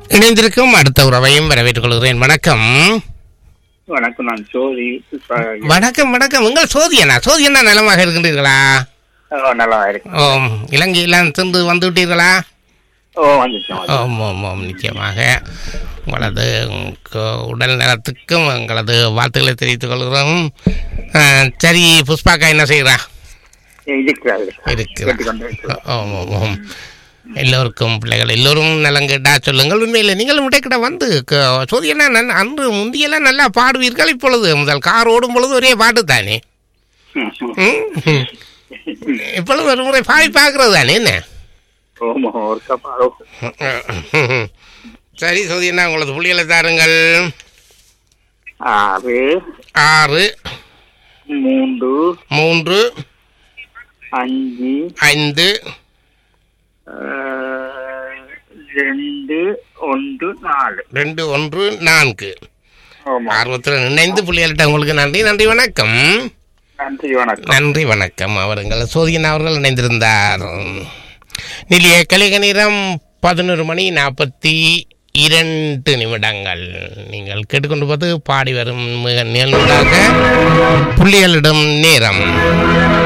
இணைந்திருக்கும் அடுத்த உறவையும் வரவேற்றுக் கொள்கிறேன் வணக்கம் வணக்கம் நான் ஜோதி வணக்கம் வணக்கம் உங்கள் சோதியனா சோதியனா நலமாக இருக்கின்றீர்களா ஓ, நல்லா இருக்கு ஓம் இலங்கையெல்லாம் சென்று வந்து விட்டீர்களா ஓ வந்துச்சோம் ஓம் ஓம் ஓம் நிச்சயமாக உங்களது கு- உடல் நலத்துக்கும் உங்களது வாழ்த்துக்களை தெரிவித்துக் கொள்கிறோம் ஆ, சரி புஷ்பாக்கா என்ன செய்கிறா இருக்கிறார் இருக்கிறா கேட்டுக்கொண்டு இருக்கிறார். ஓம் ஓம் ஓம் எல்லோருக்கும் பிள்ளைகள் எல்லோரும் நலம் கேட்டா சொல்லுங்கள் உண்மையில் நீங்களும் இடைக்கிட்ட வந்து க- சோதியனா நன் அன்று முந்தியெல்லாம் நல்லா பாடுவீர்கள் இப்பொழுது முதல் கார் ஓடும் பொழுது ஒரே பாட்டு தானே ம்? இப்பொழுது ஒரு முறை பாடி பார்க்கறது தானே என்ன ஓமோ ஒரு கப்பாரோ சரி சோதியனா உங்களது புள்ளிகளை தாருங்கள் ஆறு ஆறு மூன்று மூன்று அஞ்சு ஐந்து அஹ், ரெண்டு ஒன்று நாலு ரெண்டு ஒன்று நான்கு ஆமா ஆர்வத்தில் இணைந்து புள்ளிகள்கிட்ட உங்களுக்கு நன்றி நன்றி வணக்கம் நன்றி வணக்கம் நன்றி வணக்கம் அவர்கள் சோதியன் அவர்கள் இணைந்திருந்தார் நிலைய கலிக நேரம் பதினொரு மணி நாற்பத்தி இரண்டு நிமிடங்கள் நீங்கள் கேட்டுக்கொண்டு போது பாடி வரும் மிக நிகழ்வுகளாக புள்ளிகளிடம் நேரம்